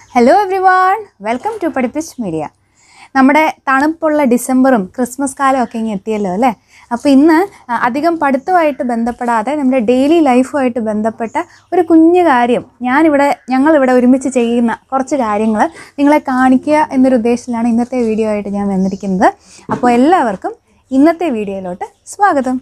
hello everyone welcome to പഠിപ്പിച്ച് media നമ്മുടെ തണുപ്പുള്ള ഡിസംബറും ക്രിസ്മസ് കാലം ഒക്കെ ഇങ്ങനെ എത്തിയല്ലോ അല്ലേ അപ്പോൾ ഇന്ന് ആ, അധികം പഠിത്തമായിട്ട് ബന്ധപ്പെടാതെ നമ്മുടെ ഡെയിലി ലൈഫുമായിട്ട് ബന്ധപ്പെട്ട ഒരു കുഞ്ഞു കാര്യം ഞാനിവിടെ ഞങ്ങളിവിടെ ഒരുമിച്ച് ചെയ്യുന്ന കുറച്ച് കാര്യങ്ങൾ നിങ്ങളെ കാണിക്കുക എന്നൊരു ഉദ്ദേശത്തിലാണ് ഇന്നത്തെ വീഡിയോ ആയിട്ട് ഞാൻ വന്നിരിക്കുന്നത് അപ്പോൾ എല്ലാവർക്കും ഇന്നത്തെ വീഡിയോയിലോട്ട് സ്വാഗതം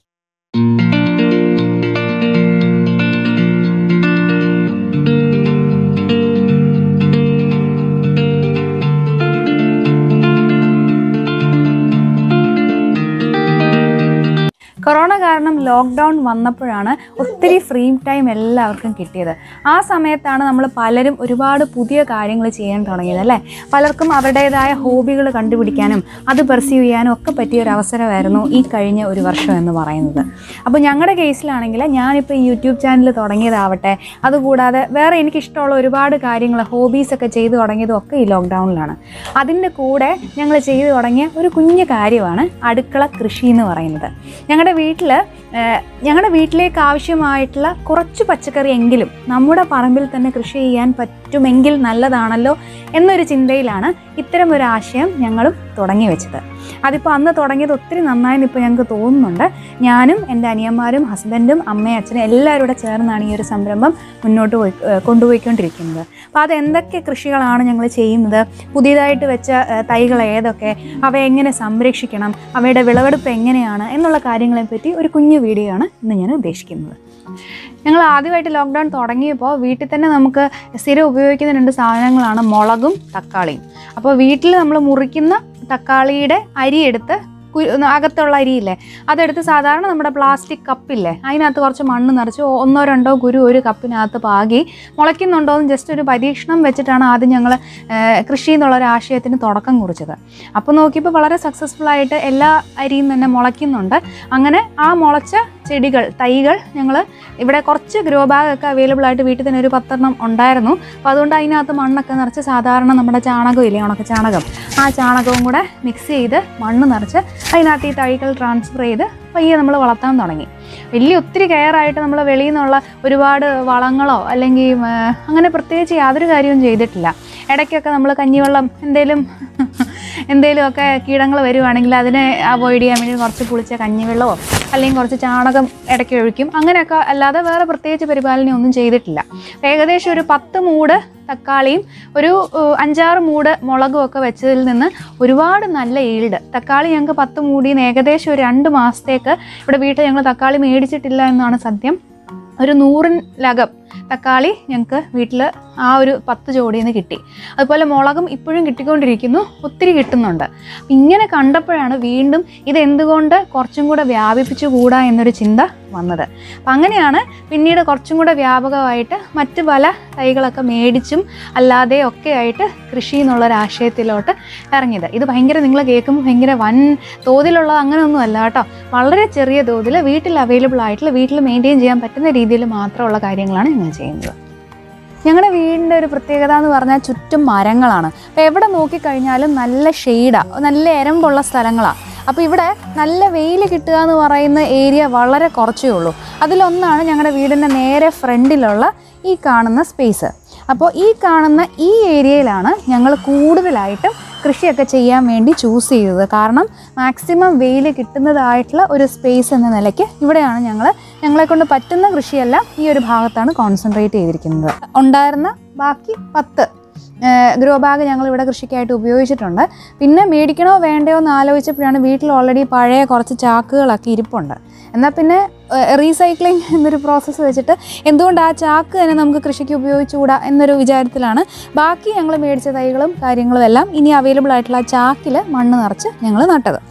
കൊറോണ കാരണം ലോക്ക്ഡൗൺ വന്നപ്പോഴാണ് ഒത്തിരി ഫ്രീ ടൈം എല്ലാവർക്കും കിട്ടിയത് ആ സമയത്താണ് നമ്മൾ പലരും ഒരുപാട് പുതിയ കാര്യങ്ങൾ ചെയ്യാൻ തുടങ്ങിയത് അല്ലേ പലർക്കും അവരുടേതായ ഹോബികൾ കണ്ടുപിടിക്കാനും അത് പെർസീവ് ചെയ്യാനും ഒക്കെ പറ്റിയ ഒരു അവസരമായിരുന്നു ഈ കഴിഞ്ഞ ഒരു വർഷം എന്ന് പറയുന്നത് അപ്പോൾ ഞങ്ങളുടെ കേസിലാണെങ്കിൽ ഞാനിപ്പോൾ ഈ യൂട്യൂബ് ചാനൽ തുടങ്ങിയതാവട്ടെ അതുകൂടാതെ വേറെ എനിക്കിഷ്ടമുള്ള ഒരുപാട് കാര്യങ്ങൾ ഹോബീസൊക്കെ ചെയ്തു തുടങ്ങിയതും ഒക്കെ ഈ ലോക്ക്ഡൗണിലാണ് അതിൻ്റെ കൂടെ ഞങ്ങൾ ചെയ്തു തുടങ്ങിയ ഒരു കുഞ്ഞു കാര്യമാണ് അടുക്കള കൃഷി എന്ന് പറയുന്നത് ഞങ്ങളുടെ വീട്ടിൽ ഞങ്ങളുടെ വീട്ടിലേക്ക് ആവശ്യമായിട്ടുള്ള കുറച്ച് പച്ചക്കറി എങ്കിലും നമ്മുടെ പറമ്പിൽ തന്നെ കൃഷി ചെയ്യാൻ പറ്റുമെങ്കിൽ നല്ലതാണല്ലോ എന്നൊരു ചിന്തയിലാണ് ഇത്തരം ഒരു ആശയം ഞങ്ങളും തുടങ്ങി വെച്ചത് അതിപ്പോൾ അന്ന് തുടങ്ങിയത് ഒത്തിരി നന്നായെന്ന് ഇപ്പോൾ ഞങ്ങൾക്ക് തോന്നുന്നുണ്ട് ഞാനും എൻ്റെ അനിയന്മാരും ഹസ്ബൻഡും അമ്മയും അച്ഛനും എല്ലാവരും കൂടെ ചേർന്നാണ് ഈ ഒരു സംരംഭം മുന്നോട്ട് പോയി ഏഹ് കൊണ്ടുപോയിക്കൊണ്ടിരിക്കുന്നത് അപ്പോൾ അത് എന്തൊക്കെ കൃഷികളാണ് ഞങ്ങൾ ചെയ്യുന്നത് പുതിയതായിട്ട് വെച്ച ഏഹ് തൈകൾ ഏതൊക്കെ അവയെ എങ്ങനെ സംരക്ഷിക്കണം അവയുടെ വിളവെടുപ്പ് എങ്ങനെയാണ് എന്നുള്ള കാര്യങ്ങളെ പറ്റി ഒരു കുഞ്ഞു വീഡിയോ ആണ് ഇന്ന് ഞാൻ ഉദ്ദേശിക്കുന്നത് ഞങ്ങൾ ആദ്യമായിട്ട് ലോക്ക്ഡൗൺ തുടങ്ങിയപ്പോൾ വീട്ടിൽ തന്നെ നമുക്ക് സ്ഥിരം ഉപയോഗിക്കുന്ന രണ്ട് സാധനങ്ങളാണ് മുളകും തക്കാളിയും അപ്പോൾ വീട്ടിൽ നമ്മൾ മുറിക്കുന്ന തക്കാളിയുടെ അരിയെടുത്ത് കു അകത്തുള്ള അരിയില്ലേ അതെടുത്ത് സാധാരണ നമ്മുടെ പ്ലാസ്റ്റിക് കപ്പില്ലേ അതിനകത്ത് കുറച്ച് മണ്ണ് നിറച്ച് ഒ- ഒന്നോ രണ്ടോ കുരു ഒരു കപ്പിനകത്ത് പാകി മുളയ്ക്കുന്നുണ്ടോ എന്ന് ജസ്റ്റ് ഒരു പരീക്ഷണം വെച്ചിട്ടാണ് ആദ്യം ഞങ്ങൾ കൃഷി എന്നുള്ള ഒരു ആശയത്തിന് തുടക്കം കുറിച്ചത് അപ്പോൾ നോക്കിയപ്പോൾ വളരെ സക്സസ്ഫുൾ ആയിട്ട് എല്ലാ അരിയും തന്നെ മുളയ്ക്കുന്നുണ്ട് അങ്ങനെ ആ മുളച്ച ചെടികൾ തൈകൾ ഞങ്ങൾ ഇവിടെ കുറച്ച് ഗ്രോ ബാഗൊക്കെ അവൈലബിൾ ആയിട്ട് വീട്ടിൽ തന്നെ ഒരു പത്തെണ്ണം ഉണ്ടായിരുന്നു അപ്പോൾ അതുകൊണ്ട് അതിനകത്ത് മണ്ണൊക്കെ നിറച്ച് സാധാരണ നമ്മുടെ ചാണകം ഇല്ലേ ഉണക്ക ചാണകം ആ ചാണകവും കൂടെ മിക്സ് ചെയ്ത് മണ്ണ് നിറച്ച് അതിനകത്ത് ഈ തൈകൾ ട്രാൻസ്ഫർ ചെയ്ത് പയ്യെ നമ്മൾ വളർത്താൻ തുടങ്ങി വലിയ ഒത്തിരി കെയർ ആയിട്ട് നമ്മൾ വെളിയിൽ നിന്നുള്ള ഒരുപാട് വളങ്ങളോ അല്ലെങ്കിൽ ഉം, ഏർ, അങ്ങനെ പ്രത്യേകിച്ച് യാതൊരു കാര്യവും ചെയ്തിട്ടില്ല ഇടയ്ക്കൊക്കെ നമ്മൾ കഞ്ഞിവെള്ളം എന്തേലും എന്തേലുമൊക്കെ കീടങ്ങൾ വരുവാണെങ്കിൽ അതിനെ അവോയ്ഡ് ചെയ്യാൻ വേണ്ടി കുറച്ച് പുളിച്ച കഞ്ഞിവെള്ളമോ അല്ലെങ്കിൽ കുറച്ച് ചാണകം ഇടയ്ക്ക് ഒഴിക്കും അങ്ങനെയൊക്കെ അല്ലാതെ വേറെ പ്രത്യേകിച്ച് പരിപാലനം ഒന്നും ചെയ്തിട്ടില്ല ഏകദേശം ഒരു പത്ത് മൂട് തക്കാളിയും ഒരു ഏഹ്, അഞ്ചാറ് മൂട് മുളകും ഒക്കെ വെച്ചതിൽ നിന്ന് ഒരുപാട് നല്ല ഈൽഡ് തക്കാളി ഞങ്ങൾക്ക് പത്ത് മൂടിയിൽ നിന്ന് ഏകദേശം ഒരു രണ്ട് മാസത്തേക്ക് ഇവിടെ വീട്ടിൽ ഞങ്ങൾ തക്കാളി മേടിച്ചിട്ടില്ല എന്നാണ് സത്യം ഒരു നൂറിലകം തക്കാളി ഞങ്ങൾക്ക് വീട്ടിൽ ആ ഒരു പത്ത് ജോഡിയിൽ നിന്ന് കിട്ടി അതുപോലെ മുളകും ഇപ്പോഴും കിട്ടിക്കൊണ്ടിരിക്കുന്നു ഒത്തിരി കിട്ടുന്നുണ്ട് അപ്പം ഇങ്ങനെ കണ്ടപ്പോഴാണ് വീണ്ടും ഇത് എന്തുകൊണ്ട് കുറച്ചും കൂടെ വ്യാപിപ്പിച്ചു കൂടാ എന്നൊരു ചിന്ത വന്നത് അപ്പം അങ്ങനെയാണ് പിന്നീട് കുറച്ചും കൂടെ വ്യാപകമായിട്ട് മറ്റ് പല തൈകളൊക്കെ മേടിച്ചും അല്ലാതെ ഒക്കെ ആയിട്ട് കൃഷി എന്നുള്ളൊരു ആശയത്തിലോട്ട് ഇറങ്ങിയത് ഇത് ഭയങ്കര നിങ്ങൾ കേൾക്കുമ്പോൾ ഭയങ്കര വൻ തോതിലുള്ള അങ്ങനെയൊന്നും അല്ല കേട്ടോ വളരെ ചെറിയ തോതിൽ വീട്ടിൽ അവൈലബിൾ ആയിട്ടുള്ള വീട്ടിൽ മെയിൻറ്റെയിൻ ചെയ്യാൻ പറ്റുന്ന രീതിയിൽ മാത്രമുള്ള കാര്യങ്ങളാണ് ഞങ്ങൾ ചെയ്യുന്നത് ഞങ്ങളുടെ വീടിൻ്റെ ഒരു പ്രത്യേകത എന്ന് പറഞ്ഞാൽ ചുറ്റും മരങ്ങളാണ് അപ്പോൾ എവിടെ നോക്കിക്കഴിഞ്ഞാലും നല്ല ഷെയ്ഡാണ് നല്ല എരമ്പുള്ള സ്ഥലങ്ങളാണ് അപ്പോൾ ഇവിടെ നല്ല വെയിൽ കിട്ടുക എന്ന് പറയുന്ന ഏരിയ വളരെ കുറച്ചേ ഉള്ളൂ അതിലൊന്നാണ് ഞങ്ങളുടെ വീടിൻ്റെ നേരെ ഫ്രണ്ടിലുള്ള ഈ കാണുന്ന സ്പേസ് അപ്പോൾ ഈ കാണുന്ന ഈ ഏരിയയിലാണ് ഞങ്ങൾ കൂടുതലായിട്ടും കൃഷിയൊക്കെ ചെയ്യാൻ വേണ്ടി ചൂസ് ചെയ്തത് കാരണം മാക്സിമം വെയിൽ കിട്ടുന്നതായിട്ടുള്ള ഒരു സ്പേസ് എന്ന നിലയ്ക്ക് ഇവിടെയാണ് ഞങ്ങൾ ഞങ്ങളെ കൊണ്ട് പറ്റുന്ന കൃഷിയെല്ലാം ഈ ഒരു ഭാഗത്താണ് കോൺസെൻട്രേറ്റ് ചെയ്തിരിക്കുന്നത് ഉണ്ടായിരുന്ന ബാക്കി പത്ത് ഗ്രോ ബാഗ് ഞങ്ങൾ ഇവിടെ കൃഷിക്കായിട്ട് ഉപയോഗിച്ചിട്ടുണ്ട് പിന്നെ മേടിക്കണോ വേണ്ടയോ എന്ന് ആലോചിച്ചപ്പോഴാണ് വീട്ടിൽ ഓൾറെഡി പഴയ കുറച്ച് ചാക്കുകളൊക്കെ ഇരിപ്പുണ്ട് എന്നാൽ പിന്നെ റീസൈക്ലിംഗ് എന്നൊരു പ്രോസസ്സ് വെച്ചിട്ട് എന്തുകൊണ്ട് ആ ചാക്ക് തന്നെ നമുക്ക് കൃഷിക്ക് ഉപയോഗിച്ചുകൂടാ എന്നൊരു വിചാരത്തിലാണ് ബാക്കി ഞങ്ങൾ മേടിച്ച തൈകളും കാര്യങ്ങളും എല്ലാം ഇനി അവൈലബിൾ ആയിട്ടുള്ള ആ ചാക്കിൽ മണ്ണ് നിറച്ച് ഞങ്ങൾ നട്ടത്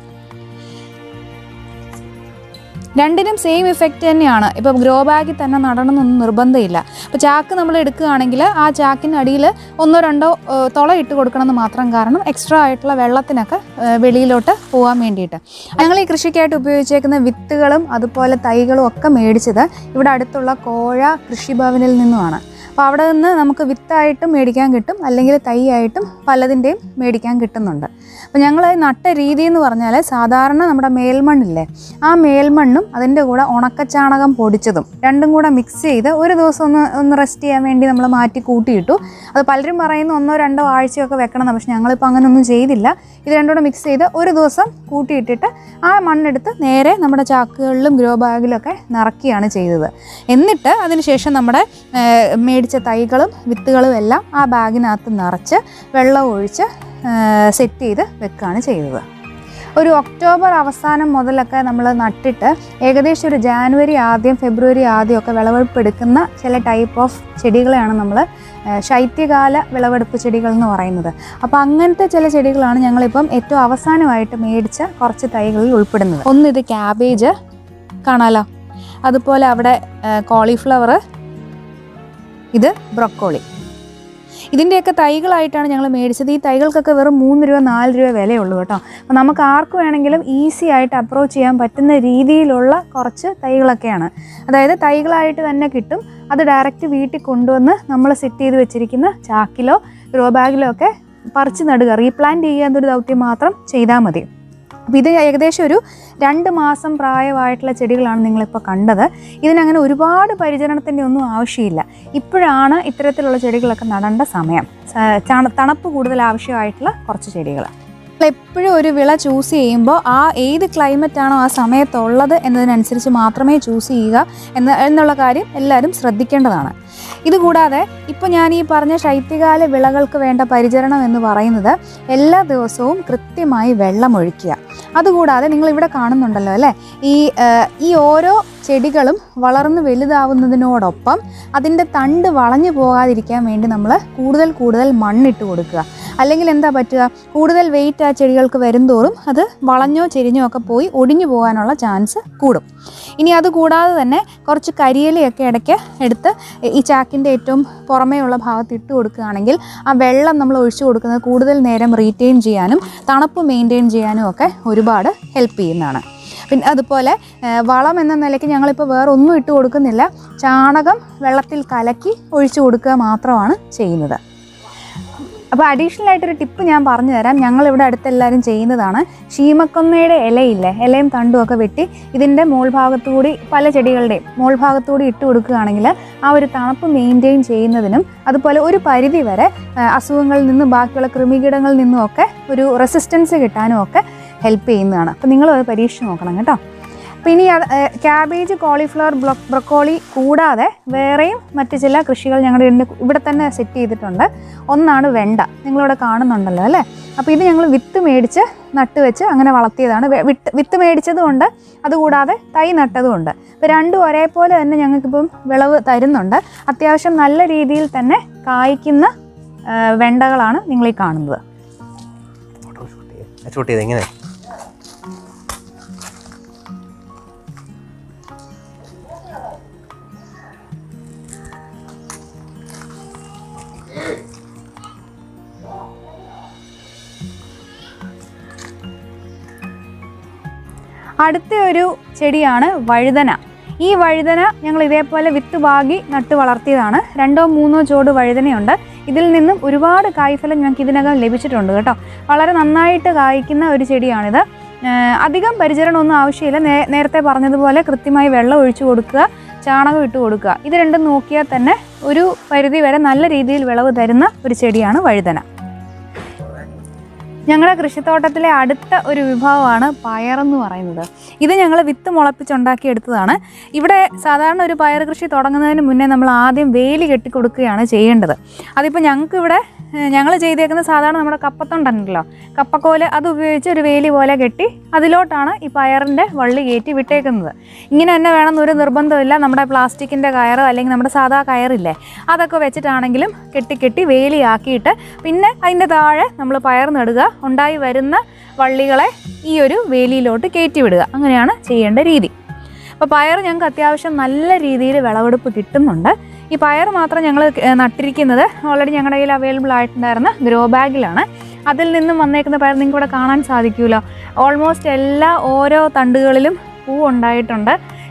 രണ്ടിനും സെയിം ഇഫക്റ്റ് തന്നെയാണ് ഇപ്പോൾ ഗ്രോ ബാഗിൽ തന്നെ നടണമെന്നൊന്നും നിർബന്ധമില്ല അപ്പോൾ ചാക്ക് നമ്മൾ എടുക്കുകയാണെങ്കിൽ ആ ചാക്കിൻ്റെ അടിയിൽ ഒന്നോ രണ്ടോ ഏഹ്, തുള ഇട്ട് കൊടുക്കണമെന്ന് മാത്രം കാരണം എക്സ്ട്രാ ആയിട്ടുള്ള വെള്ളത്തിനൊക്കെ ഏഹ്, വെളിയിലോട്ട് പോകാൻ വേണ്ടിയിട്ട് ഞങ്ങൾ ഈ കൃഷിക്കായിട്ട് ഉപയോഗിച്ചേക്കുന്ന വിത്തുകളും അതുപോലെ തൈകളും ഒക്കെ മേടിച്ചത് ഇവിടെ അടുത്തുള്ള കോഴ കൃഷിഭവനിൽ നിന്നുമാണ് അപ്പോൾ അപ്പോൾ അവിടെ നിന്ന് നമുക്ക് വിത്തായിട്ടും മേടിക്കാൻ കിട്ടും അല്ലെങ്കിൽ തൈയായിട്ടും പലതിൻ്റെയും മേടിക്കാൻ കിട്ടുന്നുണ്ട് അപ്പോൾ ഞങ്ങൾ നട്ട രീതി എന്ന് പറഞ്ഞാൽ സാധാരണ നമ്മുടെ മേൽമണ്ണില്ലേ ആ മേൽമണ്ണും അതിൻ്റെ കൂടെ ഉണക്കച്ചാണകം പൊടിച്ചതും രണ്ടും കൂടെ മിക്സ് ചെയ്ത് ഒരു ദിവസം ഒന്ന് ഒന്ന് റെസ്റ്റ് ചെയ്യാൻ വേണ്ടി നമ്മൾ മാറ്റി കൂട്ടിയിട്ടു അത് പലരും പറയുന്നു ഒന്നോ രണ്ടോ ആഴ്ചയൊക്കെ വെക്കണം എന്ന് പക്ഷെ ഞങ്ങളിപ്പോൾ അങ്ങനെയൊന്നും ചെയ്തില്ല ഇത് രണ്ടും കൂടെ മിക്സ് ചെയ്ത് ഒരു ദിവസം കൂട്ടിയിട്ടിട്ട് ആ മണ്ണെടുത്ത് നേരെ നമ്മുടെ ചാക്കുകളിലും ഗ്രോ ബാഗിലൊക്കെ നിറക്കുകയാണ് ചെയ്തത് എന്നിട്ട് അതിനുശേഷം നമ്മുടെ ഏഹ്, മേടിച്ച തൈകളും വിത്തുകളും എല്ലാം ആ ബാഗിനകത്ത് നിറച്ച് വെള്ളം ഒഴിച്ച് സെറ്റ് ചെയ്ത് വെക്കുകയാണ് ചെയ്തത് ഒരു ഒക്ടോബർ അവസാനം മുതലൊക്കെ നമ്മൾ നട്ടിട്ട് ഏകദേശം ഒരു ജാനുവരി ആദ്യം ഫെബ്രുവരി ആദ്യമൊക്കെ വിളവെടുപ്പെടുക്കുന്ന ചില ടൈപ്പ് ഓഫ് ചെടികളെയാണ് നമ്മൾ ശൈത്യകാല വിളവെടുപ്പ് ചെടികൾ എന്ന് പറയുന്നത് അപ്പോൾ അങ്ങനത്തെ ചില ചെടികളാണ് ഞങ്ങളിപ്പം ഏറ്റവും അവസാനമായിട്ട് മേടിച്ച കുറച്ച് തൈകളിൽ ഉൾപ്പെടുന്നത് ഒന്ന് ഇത് ക്യാബേജ് കാണാലോ അതുപോലെ അവിടെ കോളിഫ്ലവർ ഇത് ബ്രൊക്കോളി ഇതിൻ്റെയൊക്കെ തൈകളായിട്ടാണ് ഞങ്ങൾ മേടിച്ചത് ഈ തൈകൾക്കൊക്കെ വെറും മൂന്ന് രൂപ നാല് രൂപ വിലയുള്ളൂ കേട്ടോ അപ്പോൾ നമുക്ക് ആർക്ക് വേണമെങ്കിലും ഈസി ആയിട്ട് അപ്രോച്ച് ചെയ്യാൻ പറ്റുന്ന രീതിയിലുള്ള കുറച്ച് തൈകളൊക്കെയാണ് അതായത് തൈകളായിട്ട് തന്നെ കിട്ടും അത് ഡയറക്റ്റ് വീട്ടിൽ കൊണ്ടുവന്ന് നമ്മൾ സെറ്റ് ചെയ്ത് വെച്ചിരിക്കുന്ന ചാക്കിലോ ഗ്രോ ബാഗിലോ ഒക്കെ പറിച്ച് നടുക റീപ്ലാന്റ് ചെയ്യാന്നൊരു ദൗത്യം മാത്രം ചെയ്താൽ മതി അപ്പോൾ ഇത് ഏകദേശം ഒരു രണ്ട് മാസം പ്രായമായിട്ടുള്ള ചെടികളാണ് നിങ്ങളിപ്പോൾ കണ്ടത് ഇതിനങ്ങനെ ഒരുപാട് പരിചരണത്തിൻ്റെ ഒന്നും ആവശ്യമില്ല ഇപ്പോഴാണ് ഇത്തരത്തിലുള്ള ചെടികളൊക്കെ നടേണ്ട സമയം സ- ചാണ- തണുപ്പ് കൂടുതൽ ആവശ്യമായിട്ടുള്ള കുറച്ച് ചെടികൾ എപ്പോഴും ഒരു വിള ചൂസ് ചെയ്യുമ്പോൾ ആ ഏത് ക്ലൈമറ്റ് ആണോ ആ സമയത്തുള്ളത് എന്നതിനനുസരിച്ച് മാത്രമേ ചൂസ് ചെയ്യുക എന്ന് എന്നുള്ള കാര്യം എല്ലാവരും ശ്രദ്ധിക്കേണ്ടതാണ് ഇതുകൂടാതെ ഇപ്പോൾ ഞാൻ ഈ പറഞ്ഞ ശൈത്യകാല വിളകൾക്ക് വേണ്ട പരിചരണം എന്ന് പറയുന്നത് എല്ലാ ദിവസവും കൃത്യമായി വെള്ളമൊഴിക്കുക അതുകൂടാതെ നിങ്ങൾ ഇവിടെ കാണുന്നുണ്ടല്ലോ അല്ലേ ഈ ആ, ഈ ഓരോ ചെടികളും വളർന്ന് വലുതാവുന്നതിനോടൊപ്പം അതിൻ്റെ തണ്ട് വളഞ്ഞു പോകാതിരിക്കാൻ വേണ്ടി നമ്മൾ കൂടുതൽ കൂടുതൽ മണ്ണിട്ട് കൊടുക്കുക അല്ലെങ്കിൽ എന്താ പറ്റുക കൂടുതൽ വെയിറ്റ് ആ ചെടികൾക്ക് വരുംതോറും അത് വളഞ്ഞോ ചെരിഞ്ഞോ ഒക്കെ പോയി ഒടിഞ്ഞു പോകാനുള്ള ചാൻസ് കൂടും ഇനി അതുകൂടാതെ തന്നെ കുറച്ച് കരിയിലയൊക്കെ ഇടയ്ക്ക് എടുത്ത് ഈ ചാക്കിൻ്റെ ഏറ്റവും പുറമേയുള്ള ഭാഗത്ത് ഇട്ട് കൊടുക്കുകയാണെങ്കിൽ ആ വെള്ളം നമ്മൾ ഒഴിച്ചു കൊടുക്കുന്നത് കൂടുതൽ നേരം റീറ്റെയിൻ ചെയ്യാനും തണുപ്പ് മെയിൻറ്റെയിൻ ചെയ്യാനും ഒക്കെ ഒരുപാട് ഹെൽപ്പ് ചെയ്യുന്നതാണ് പിന്നെ അതുപോലെ ആ, വളം എന്ന നിലയ്ക്ക് ഞങ്ങളിപ്പോൾ വേറെ ഒന്നും ഇട്ട് കൊടുക്കുന്നില്ല ചാണകം വെള്ളത്തിൽ കലക്കി ഒഴിച്ചു കൊടുക്കുക മാത്രമാണ് ചെയ്യുന്നത് അപ്പോൾ അഡീഷണൽ ആയിട്ടൊരു ടിപ്പ് ഞാൻ പറഞ്ഞു തരാം ഞങ്ങളിവിടെ അടുത്തെല്ലാവരും ചെയ്യുന്നതാണ് ശീമക്കൊന്നയുടെ ഇലയില്ലേ ഇലയും തണ്ടും ഒക്കെ വെട്ടി ഇതിൻ്റെ മോൾ ഭാഗത്തുകൂടി പല ചെടികളുടെയും മോൾ ഭാഗത്തുകൂടി ഇട്ട് കൊടുക്കുകയാണെങ്കിൽ ആ ഒരു തണുപ്പ് മെയിൻറ്റെയിൻ ചെയ്യുന്നതിനും അതുപോലെ ഒരു പരിധി വരെ ആ, അസുഖങ്ങളിൽ നിന്നും ബാക്കിയുള്ള കൃമികീടങ്ങളിൽ നിന്നും ഒക്കെ ഒരു റെസിസ്റ്റൻസ് കിട്ടാനും ഒക്കെ ഹെൽപ്പ് ചെയ്യുന്നതാണ് അപ്പോൾ നിങ്ങളും അത് പരീക്ഷിച്ച് നോക്കണം കേട്ടോ അപ്പോൾ ഇനി അത് ക്യാബേജ് കോളിഫ്ലവർ ബ്ലോ ബ്രൊക്കോളി കൂടാതെ വേറെയും മറ്റ് ചില കൃഷികൾ ഞങ്ങളുടെ ഇതിൻ്റെ ഇവിടെ തന്നെ സെറ്റ് ചെയ്തിട്ടുണ്ട് ഒന്നാണ് വെണ്ട നിങ്ങളിവിടെ കാണുന്നുണ്ടല്ലോ അല്ലേ അപ്പോൾ ഇത് ഞങ്ങൾ വിത്ത് മേടിച്ച് നട്ട് വെച്ച് അങ്ങനെ വളർത്തിയതാണ് വെ- വിത്ത് വിത്ത് മേടിച്ചതുകൊണ്ട് അതുകൂടാതെ തൈ നട്ടതുമുണ്ട് അപ്പോൾ രണ്ടും ഒരേപോലെ തന്നെ ഞങ്ങൾക്കിപ്പം വിളവ് തരുന്നുണ്ട് അത്യാവശ്യം നല്ല രീതിയിൽ തന്നെ കായ്ക്കുന്ന ആ, വെണ്ടകളാണ് നിങ്ങളീ കാണുന്നത് ഫോട്ടോ ഷൂട്ട് ചെയ്ത് ഷൂട്ട് ചെയ്ത് എങ്ങനെ അടുത്ത ഒരു ചെടിയാണ് വഴുതന ഈ വഴുതന ഞങ്ങൾ ഇതേപോലെ വിത്ത് പാകി നട്ട് വളർത്തിയതാണ് രണ്ടോ മൂന്നോ ചോട് വഴുതനയുണ്ട് ഇതിൽ നിന്നും ഒരുപാട് കായ്ഫലം ഞങ്ങൾക്ക് ഇതിനകം ലഭിച്ചിട്ടുണ്ട് കേട്ടോ വളരെ നന്നായിട്ട് കായ്ക്കുന്ന ഒരു ചെടിയാണിത് ഏഹ് അധികം പരിചരണമൊന്നും ആവശ്യമില്ല നേ നേരത്തെ പറഞ്ഞതുപോലെ കൃത്യമായി വെള്ളം ഒഴിച്ചു കൊടുക്കുക ചാണകം ഇട്ട് കൊടുക്കുക ഇത് രണ്ടും നോക്കിയാൽ തന്നെ ഒരു പരിധി വരെ നല്ല രീതിയിൽ വിളവ് തരുന്ന ഒരു ചെടിയാണ് വഴുതന ഞങ്ങളുടെ കൃഷിത്തോട്ടത്തിലെ അടുത്ത ഒരു വിഭവമാണ് പയറെന്ന് പറയുന്നത് ഇത് ഞങ്ങൾ വിത്ത് മുളപ്പിച്ചുണ്ടാക്കിയെടുത്തതാണ് ഇവിടെ സാധാരണ ഒരു പയർ കൃഷി തുടങ്ങുന്നതിന് മുന്നേ നമ്മൾ ആദ്യം വേലി കെട്ടി കൊടുക്കുകയാണ് ചെയ്യേണ്ടത് അതിപ്പോൾ ഞങ്ങൾക്ക് ഇവിടെ ഞങ്ങൾ ചെയ്തേക്കുന്നത് സാധാരണ നമ്മുടെ കപ്പത്തൊണ്ടുണ്ടല്ലോ കപ്പക്കോല് അത് ഉപയോഗിച്ച് ഒരു വേലി പോലെ കെട്ടി അതിലോട്ടാണ് ഈ പയറിൻ്റെ വള്ളി കയറ്റി വിട്ടേക്കുന്നത് ഇങ്ങനെ തന്നെ വേണമെന്നൊരു നിർബന്ധമില്ല നമ്മുടെ പ്ലാസ്റ്റിക്കിൻ്റെ കയറോ അല്ലെങ്കിൽ നമ്മുടെ സാധാ കയറില്ലേ അതൊക്കെ വെച്ചിട്ടാണെങ്കിലും കെട്ടി കെട്ടി വേലിയാക്കിയിട്ട് പിന്നെ അതിൻ്റെ താഴെ നമ്മൾ പയർ നടുക ഉണ്ടായി വരുന്ന വള്ളികളെ ഈ ഒരു വേലിയിലോട്ട് കയറ്റി വിടുക അങ്ങനെയാണ് ചെയ്യേണ്ട രീതി അപ്പോൾ പയർ ഞങ്ങൾക്ക് അത്യാവശ്യം നല്ല രീതിയിൽ വിളവെടുപ്പ് കിട്ടുന്നുണ്ട് ഈ പയർ മാത്രം ഞങ്ങൾ നട്ടിരിക്കുന്നത് ഓൾറെഡി ഞങ്ങളുടെ കയ്യിൽ അവൈലബിൾ ആയിട്ടുണ്ടായിരുന്ന ഗ്രോ ബാഗിലാണ് അതിൽ നിന്നും വന്നേക്കുന്ന പയർ നിങ്ങൾക്ക് ഇവിടെ കാണാൻ സാധിക്കുമല്ലോ ഓൾമോസ്റ്റ് എല്ലാ ഓരോ തണ്ടുകളിലും പൂ ഉണ്ടായിട്ടുണ്ട്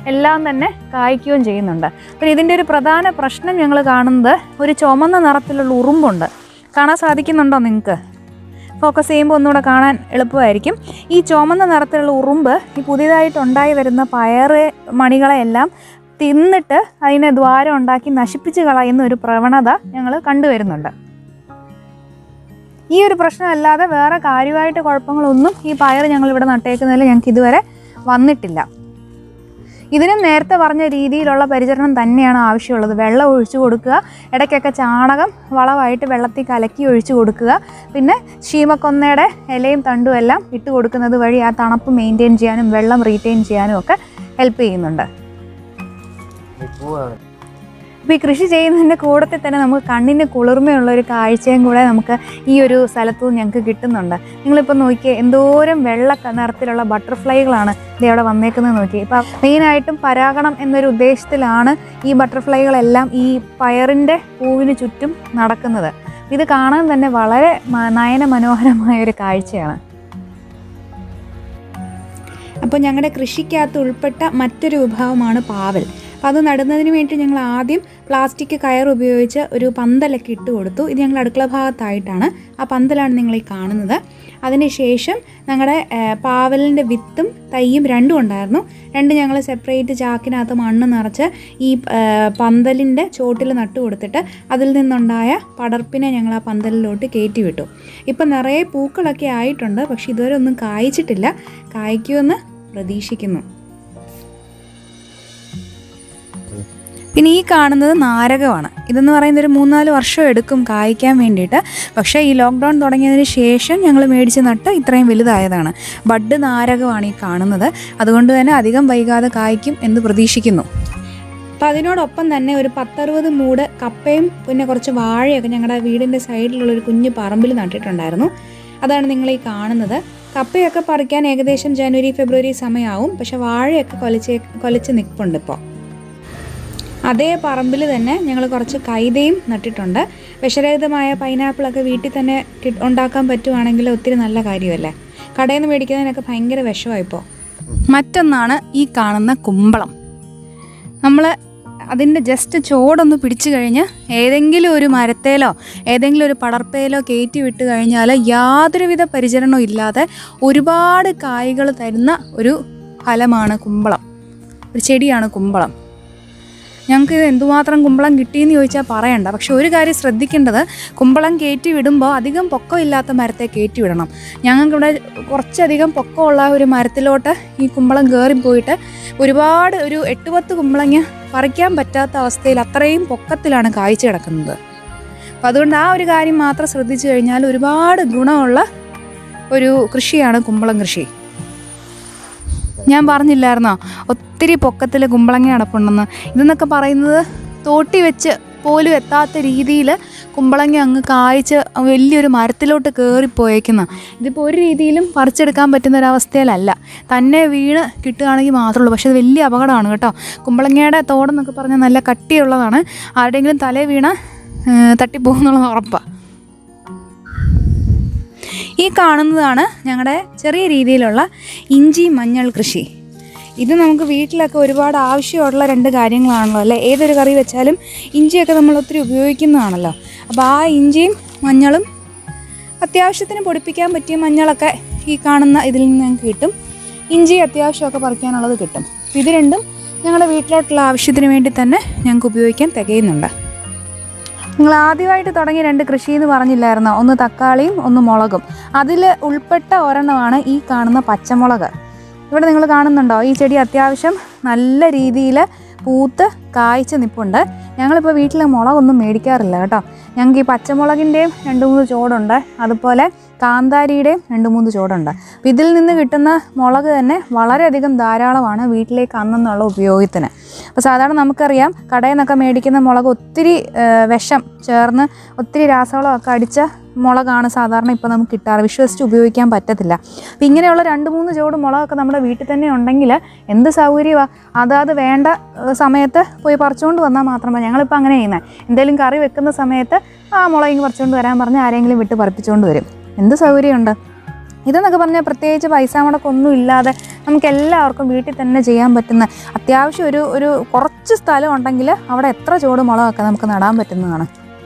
എല്ലാം തന്നെ കായ്ക്കുകയും ചെയ്യുന്നുണ്ട് പിന്നെ ഇതിൻ്റെ ഒരു പ്രധാന പ്രശ്നം ഞങ്ങൾ കാണുന്നത് ഒരു ചുമന്ന നിറത്തിലുള്ള ഉറുമ്പുണ്ട് കാണാൻ സാധിക്കുന്നുണ്ടോ നിങ്ങൾക്ക് ഫോക്കസ് ചെയ്യുമ്പോൾ ഒന്നുകൂടെ കാണാൻ എളുപ്പമായിരിക്കും ഈ ചുമന്ന നിറത്തിലുള്ള ഉറുമ്പ് ഈ പുതിയതായിട്ട് ഉണ്ടായി വരുന്ന പയറ് മണികളെയെല്ലാം തിന്നിട്ട് അതിനെ ദ്വാരം ഉണ്ടാക്കി നശിപ്പിച്ച് കളയുന്ന ഒരു പ്രവണത ഞങ്ങൾ കണ്ടുവരുന്നുണ്ട് ഈ ഒരു പ്രശ്നമല്ലാതെ വേറെ കാര്യമായിട്ട് കുഴപ്പങ്ങളൊന്നും ഈ പയർ ഞങ്ങൾ ഇവിടെ നട്ടേക്കുന്നതിൽ ഞങ്ങൾക്ക് ഇതുവരെ വന്നിട്ടില്ല ഇതിനും നേരത്തെ പറഞ്ഞ രീതിയിലുള്ള പരിചരണം തന്നെയാണ് ആവശ്യമുള്ളത് വെള്ളം ഒഴിച്ചു കൊടുക്കുക ഇടയ്ക്കൊക്കെ ചാണകം വളമായിട്ട് വെള്ളത്തിൽ കലക്കി ഒഴിച്ചു കൊടുക്കുക പിന്നെ ശീമക്കൊന്നയുടെ ഇലയും തണ്ടും എല്ലാം ഇട്ട് കൊടുക്കുന്നത് വഴി ആ തണുപ്പ് മെയിൻറ്റെയിൻ ചെയ്യാനും വെള്ളം റീറ്റെയിൻ ചെയ്യാനും ഒക്കെ ഹെൽപ്പ് ചെയ്യുന്നുണ്ട് ഈ പൂവാണ് അപ്പോൾ ഈ കൃഷി ചെയ്യുന്നതിൻ്റെ കൂടത്തിൽ തന്നെ നമുക്ക് കണ്ണിന് കുളിർമയുള്ള ഒരു കാഴ്ചയും കൂടെ നമുക്ക് ഈ ഒരു സ്ഥലത്തു നിന്ന് ഞങ്ങൾക്ക് കിട്ടുന്നുണ്ട് നിങ്ങളിപ്പോൾ നോക്കിയേ എന്തോരം വെള്ള ക- നിറത്തിലുള്ള ബട്ടർഫ്ലൈകളാണ് ഇത് അവിടെ വന്നേക്കുന്നത് നോക്കി ഇപ്പം മെയിനായിട്ടും പരാഗണം എന്നൊരു ഉദ്ദേശത്തിലാണ് ഈ ബട്ടർഫ്ലൈകളെല്ലാം ഈ പയറിൻ്റെ പൂവിന് ചുറ്റും നടക്കുന്നത് ഇത് കാണാൻ തന്നെ വളരെ മ- നയന മനോഹരമായ ഒരു കാഴ്ചയാണ് അപ്പോൾ ഞങ്ങളുടെ കൃഷിക്കകത്ത് ഉൾപ്പെട്ട മറ്റൊരു വിഭാഗമാണ് പാവൽ അപ്പോൾ അത് നടുന്നതിന് വേണ്ടി ഞങ്ങൾ ആദ്യം പ്ലാസ്റ്റിക് കയർ ഉപയോഗിച്ച് ഒരു പന്തലൊക്കെ ഇട്ട് കൊടുത്തു ഇത് ഞങ്ങൾ അടുക്കള ഭാഗത്തായിട്ടാണ് ആ പന്തലാണ് നിങ്ങൾ ഈ കാണുന്നത് അതിനുശേഷം ഞങ്ങളുടെ പാവലിൻ്റെ വിത്തും തൈയും രണ്ടും ഉണ്ടായിരുന്നു രണ്ട് ഞങ്ങൾ സെപ്പറേറ്റ് ചാക്കിനകത്ത് മണ്ണ് നിറച്ച് ഈ പന്തലിൻ്റെ ചോട്ടിൽ നട്ടു കൊടുത്തിട്ട് അതിൽ നിന്നുണ്ടായ പടർപ്പിനെ ഞങ്ങൾ ആ പന്തലിലോട്ട് കയറ്റി വിട്ടു ഇപ്പം നിറയെ പൂക്കളൊക്കെ ആയിട്ടുണ്ട് പക്ഷെ ഇതുവരെ ഒന്നും കായ്ച്ചിട്ടില്ല കായ്ക്കുമെന്ന് പ്രതീക്ഷിക്കുന്നു പിന്നെ ഈ കാണുന്നത് നാരകമാണ് ഇതെന്ന് പറയുന്നത് ഒരു മൂന്നാല് വർഷം എടുക്കും കായ്ക്കാൻ വേണ്ടിയിട്ട് പക്ഷേ ഈ ലോക്ക്ഡൗൺ തുടങ്ങിയതിന് ശേഷം ഞങ്ങൾ മേടിച്ച് നട്ട് ഇത്രയും വലുതായതാണ് ബഡ് നാരകമാണ് ഈ കാണുന്നത് അതുകൊണ്ട് തന്നെ അധികം വൈകാതെ കായ്ക്കും എന്ന് പ്രതീക്ഷിക്കുന്നു അപ്പം അതിനോടൊപ്പം തന്നെ ഒരു പത്തറുപത് മൂട് കപ്പയും പിന്നെ കുറച്ച് വാഴയൊക്കെ ഞങ്ങളുടെ വീടിൻ്റെ സൈഡിലുള്ള ഒരു കുഞ്ഞു പറമ്പിൽ നട്ടിട്ടുണ്ടായിരുന്നു അതാണ് നിങ്ങൾ ഈ കാണുന്നത് കപ്പയൊക്കെ പറിക്കാൻ ഏകദേശം ജനുവരി ഫെബ്രുവരി സമയമാവും പക്ഷെ വാഴയൊക്കെ കൊലച്ച് കൊലച്ച് നിൽപ്പുണ്ട് ഇപ്പോൾ അതേ പറമ്പിൽ തന്നെ ഞങ്ങൾ കുറച്ച് കൈതയും നട്ടിട്ടുണ്ട് വിഷരഹിതമായ പൈനാപ്പിളൊക്കെ വീട്ടിൽ തന്നെ കി- ഉണ്ടാക്കാൻ പറ്റുവാണെങ്കിൽ ഒത്തിരി നല്ല കാര്യമല്ലേ കടയിൽ നിന്ന് മേടിക്കുന്നതിനൊക്കെ ഭയങ്കര വിഷമായിപ്പോൾ മറ്റൊന്നാണ് ഈ കാണുന്ന കുമ്പളം നമ്മൾ അതിൻ്റെ ജസ്റ്റ് ചോടൊന്ന് പിടിച്ചു കഴിഞ്ഞ് ഏതെങ്കിലും ഒരു മരത്തേലോ ഏതെങ്കിലും ഒരു പടർപ്പയിലോ കയറ്റി വിട്ട് കഴിഞ്ഞാൽ യാതൊരുവിധ പരിചരണവും ഇല്ലാതെ ഒരുപാട് കായ്കൾ തരുന്ന ഒരു ഫലമാണ് കുമ്പളം ഒരു ചെടിയാണ് കുമ്പളം ഞങ്ങൾക്ക് ഇത് എന്തുമാത്രം കുമ്പളം കിട്ടിയെന്ന് ചോദിച്ചാൽ പറയണ്ട പക്ഷെ ഒരു കാര്യം ശ്രദ്ധിക്കേണ്ടത് കുമ്പളം കയറ്റി വിടുമ്പോൾ അധികം പൊക്കമില്ലാത്ത മരത്തെ കയറ്റി വിടണം ഞങ്ങൾക്കിവിടെ കുറച്ചധികം പൊക്കമുള്ള ഒരു മരത്തിലോട്ട് ഈ കുമ്പളം കയറിപ്പോയിട്ട് ഒരുപാട് ഒരു എട്ട് പത്ത് കുമ്പളങ്ങ പറിക്കാൻ പറ്റാത്ത അവസ്ഥയിൽ അത്രയും പൊക്കത്തിലാണ് കായ്ച്ചു കിടക്കുന്നത് അപ്പം അതുകൊണ്ട് ആ ഒരു കാര്യം മാത്രം ശ്രദ്ധിച്ചു കഴിഞ്ഞാൽ ഒരുപാട് ഗുണമുള്ള ഒരു കൃഷിയാണ് കുമ്പളം കൃഷി ഞാൻ പറഞ്ഞില്ലായിരുന്നോ ഒത്തിരി പൊക്കത്തിൽ കുമ്പളങ്ങ അടപ്പുണ്ടെന്ന് ഇതെന്നൊക്കെ പറയുന്നത് തോട്ടി വെച്ച് പോലും എത്താത്ത രീതിയിൽ കുമ്പളങ്ങ അങ്ങ് കായ്ച്ച് വലിയൊരു മരത്തിലോട്ട് കയറിപ്പോയേക്കുന്ന ഇതിപ്പോൾ ഒരു രീതിയിലും പറിച്ചെടുക്കാൻ പറ്റുന്ന ഒരവസ്ഥയിലല്ല തന്നെ വീണ് കിട്ടുകയാണെങ്കിൽ മാത്രമേ ഉള്ളൂ പക്ഷേ അത് വലിയ അപകടമാണ് കേട്ടോ കുമ്പളങ്ങയുടെ തോടെന്നൊക്കെ പറഞ്ഞാൽ നല്ല കട്ടിയുള്ളതാണ് ആരുടെയെങ്കിലും തലേ വീണ് തട്ടിപ്പോകുന്നുള്ളത് ഉറപ്പാണ് ഈ കാണുന്നതാണ് ഞങ്ങളുടെ ചെറിയ രീതിയിലുള്ള ഇഞ്ചി മഞ്ഞൾ കൃഷി ഇത് നമുക്ക് വീട്ടിലൊക്കെ ഒരുപാട് ആവശ്യമുള്ള രണ്ട് കാര്യങ്ങളാണല്ലോ അല്ലേ ഏതൊരു കറി വെച്ചാലും ഇഞ്ചിയൊക്കെ നമ്മൾ ഒത്തിരി ഉപയോഗിക്കുന്നതാണല്ലോ അപ്പോൾ ആ ഇഞ്ചിയും മഞ്ഞളും അത്യാവശ്യത്തിന് പൊടിപ്പിക്കാൻ പറ്റിയ മഞ്ഞളൊക്കെ ഈ കാണുന്ന ഇതിൽ നിന്ന് ഞങ്ങൾക്ക് കിട്ടും ഇഞ്ചി അത്യാവശ്യമൊക്കെ പറിക്കാനുള്ളത് കിട്ടും അപ്പോൾ ഇത് രണ്ടും ഞങ്ങളുടെ വീട്ടിലോട്ടുള്ള ആവശ്യത്തിന് വേണ്ടി തന്നെ ഞങ്ങൾക്ക് ഉപയോഗിക്കാൻ തികയുന്നുണ്ട് നിങ്ങൾ ആദ്യമായിട്ട് തുടങ്ങിയ രണ്ട് കൃഷി എന്ന് പറഞ്ഞില്ലായിരുന്നോ ഒന്ന് തക്കാളിയും ഒന്ന് മുളകും അതിൽ ഉൾപ്പെട്ട ഒരെണ്ണമാണ് ഈ കാണുന്ന പച്ചമുളക് ഇവിടെ നിങ്ങൾ കാണുന്നുണ്ടോ ഈ ചെടി അത്യാവശ്യം നല്ല രീതിയിൽ പൂത്ത് കായ്ച്ച് നിൽപ്പുണ്ട് ഞങ്ങളിപ്പോൾ വീട്ടിൽ മുളകൊന്നും മേടിക്കാറില്ല കേട്ടോ ഞങ്ങൾക്ക് ഈ പച്ചമുളകിൻ്റെയും രണ്ട് മൂന്ന് ചോടുണ്ട് അതുപോലെ കാന്താരിയുടെയും രണ്ട് മൂന്ന് ചോടുണ്ട് അപ്പോൾ ഇതിൽ നിന്ന് കിട്ടുന്ന മുളക് തന്നെ വളരെയധികം ധാരാളമാണ് വീട്ടിലേക്ക് അന്നെന്നുള്ള ഉപയോഗത്തിന് അപ്പോൾ സാധാരണ നമുക്കറിയാം കടയിൽ നിന്നൊക്കെ മേടിക്കുന്ന മുളക് ഒത്തിരി ആ, വിഷം ചേർന്ന് ഒത്തിരി രാസവളമൊക്കെ അടിച്ച മുളകാണ് സാധാരണ ഇപ്പോൾ നമുക്ക് കിട്ടാറ് വിശ്വസിച്ച് ഉപയോഗിക്കാൻ പറ്റത്തില്ല അപ്പം ഇങ്ങനെയുള്ള രണ്ട് മൂന്ന് ചുവട് മുളകൊക്കെ നമ്മുടെ വീട്ടിൽ തന്നെ ഉണ്ടെങ്കിൽ എന്ത് സൗകര്യമാണ് അതാത് വേണ്ട ഏഹ്, സമയത്ത് പോയി പറിച്ചുകൊണ്ട് വന്നാൽ മാത്രമേ ഞങ്ങളിപ്പോൾ അങ്ങനെ ചെയ്യുന്നത് എന്തെങ്കിലും കറി വെക്കുന്ന സമയത്ത് ആ മുളക് പറിച്ചുകൊണ്ട് വരാൻ പറഞ്ഞ് ആരെങ്കിലും വിട്ട് പറിപ്പിച്ചുകൊണ്ട് വരും എന്ത് സൗകര്യമുണ്ട് ഇതെന്നൊക്കെ പറഞ്ഞാൽ പ്രത്യേകിച്ച് പൈസ മുടക്കൊന്നും ഇല്ലാതെ നമുക്ക് എല്ലാവർക്കും വീട്ടിൽ തന്നെ ചെയ്യാൻ പറ്റുന്ന അത്യാവശ്യം ഒരു ഒരു കുറച്ച് സ്ഥലം ഉണ്ടെങ്കിൽ അവിടെ എത്ര ചുവട് മുളകൊക്കെ നമുക്ക് നടാൻ പറ്റുന്നതാണ്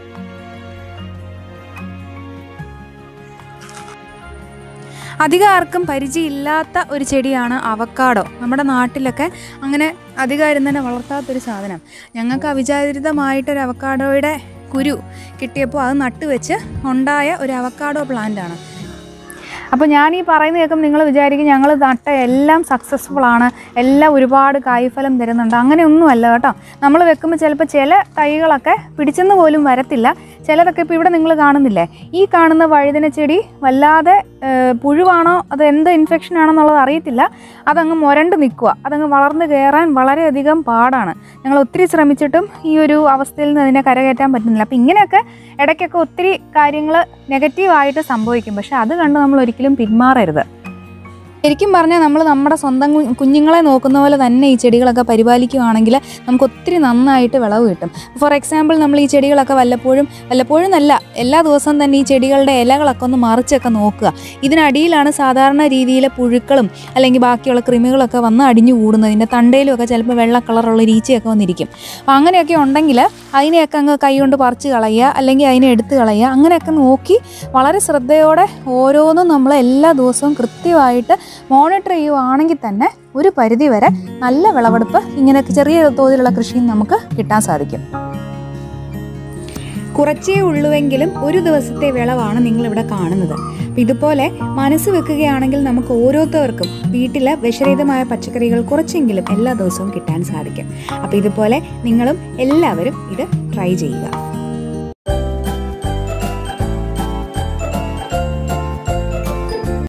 അധികം ആർക്കും പരിചയമില്ലാത്ത ഒരു ചെടിയാണ് അവക്കാഡോ നമ്മുടെ നാട്ടിലൊക്കെ അങ്ങനെ അധികം ആരും തന്നെ വളർത്താത്തൊരു സാധനം ഞങ്ങൾക്ക് അവിചാരിതമായിട്ടൊരു അവക്കാഡോയുടെ കുരു കിട്ടിയപ്പോൾ അത് നട്ടുവെച്ച് ഉണ്ടായ ഒരു അവക്കാഡോ പ്ലാന്റാണ് അപ്പോൾ ഞാൻ ഈ പറയുന്ന കേൾക്കും നിങ്ങൾ വിചാരിക്കും ഞങ്ങൾ നട്ട എല്ലാം സക്സസ്ഫുൾ ആണ് എല്ലാം ഒരുപാട് കായ്ഫലം തരുന്നുണ്ട് അങ്ങനെയൊന്നുമല്ല കേട്ടോ നമ്മൾ വെക്കുമ്പോൾ ചിലപ്പോൾ ചില തൈകളൊക്കെ പിടിച്ചെന്ന് പോലും വരത്തില്ല ചിലതൊക്കെ ഇപ്പോൾ ഇവിടെ നിങ്ങൾ കാണുന്നില്ലേ ഈ കാണുന്ന വഴുതന ചെടി വല്ലാതെ ഏഹ്, പുഴുവാണോ അത് എന്ത് ഇൻഫെക്ഷൻ ആണെന്നുള്ളത് അറിയത്തില്ല അതങ്ങ് മുരണ്ട് നിൽക്കുക അതങ്ങ് വളർന്ന് കയറാൻ വളരെയധികം പാടാണ് ഞങ്ങൾ ഒത്തിരി ശ്രമിച്ചിട്ടും ഈ ഒരു അവസ്ഥയിൽ നിന്ന് അതിനെ കരകയറ്റാൻ പറ്റുന്നില്ല അപ്പം ഇങ്ങനെയൊക്കെ ഇടയ്ക്കൊക്കെ ഒത്തിരി കാര്യങ്ങൾ നെഗറ്റീവായിട്ട് സംഭവിക്കും പക്ഷെ അത് കണ്ട് നമ്മൾ ഒരിക്കലും പിന്മാറരുത് ശരിക്കും പറഞ്ഞാൽ നമ്മൾ നമ്മുടെ സ്വന്തം കു- കുഞ്ഞുങ്ങളെ നോക്കുന്ന പോലെ തന്നെ ഈ ചെടികളൊക്കെ പരിപാലിക്കുകയാണെങ്കിൽ നമുക്ക് ഒത്തിരി നന്നായിട്ട് വിളവ് കിട്ടും ഫോർ എക്സാമ്പിൾ നമ്മൾ ഈ ചെടികളൊക്കെ വല്ലപ്പോഴും വല്ലപ്പോഴും എന്നല്ല എല്ലാ ദിവസവും തന്നെ ഈ ചെടികളുടെ ഇലകളൊക്കെ ഒന്ന് മറിച്ചൊക്കെ നോക്കുക ഇതിനടിയിലാണ് സാധാരണ രീതിയിലെ പുഴുക്കളും അല്ലെങ്കിൽ ബാക്കിയുള്ള കൃമികളൊക്കെ വന്ന് അടിഞ്ഞു കൂടുന്നത് ഇതിൻ്റെ തണ്ടയിലും ഒക്കെ ചിലപ്പോൾ വെള്ള കളറുള്ള ഈച്ചയൊക്കെ വന്നിരിക്കും അപ്പോൾ അങ്ങനെയൊക്കെ ഉണ്ടെങ്കിൽ അതിനെയൊക്കെ അങ്ങ് കൈ കൊണ്ട് പറിച്ച് കളയുക അല്ലെങ്കിൽ അതിനെ എടുത്ത് കളയുക അങ്ങനെയൊക്കെ നോക്കി വളരെ ശ്രദ്ധയോടെ ഓരോന്നും നമ്മൾ എല്ലാ ദിവസവും കൃത്യമായിട്ട് മോണിറ്റർ ചെയ്യുവാണെങ്കിൽ തന്നെ ഒരു പരിധി വരെ നല്ല വിളവെടുപ്പ് ഇങ്ങനെയൊക്കെ ചെറിയ തോതിലുള്ള കൃഷിയും നമുക്ക് കിട്ടാൻ സാധിക്കും കുറച്ചേ ഉള്ളുവെങ്കിലും ഒരു ദിവസത്തെ വിളവാണ് നിങ്ങളിവിടെ കാണുന്നത് അപ്പം ഇതുപോലെ മനസ്സ് വെക്കുകയാണെങ്കിൽ നമുക്ക് ഓരോരുത്തർക്കും വീട്ടിലെ വിഷരഹിതമായ പച്ചക്കറികൾ കുറച്ചെങ്കിലും എല്ലാ ദിവസവും കിട്ടാൻ സാധിക്കും അപ്പോൾ ഇതുപോലെ നിങ്ങളും എല്ലാവരും ഇത് ട്രൈ ചെയ്യുക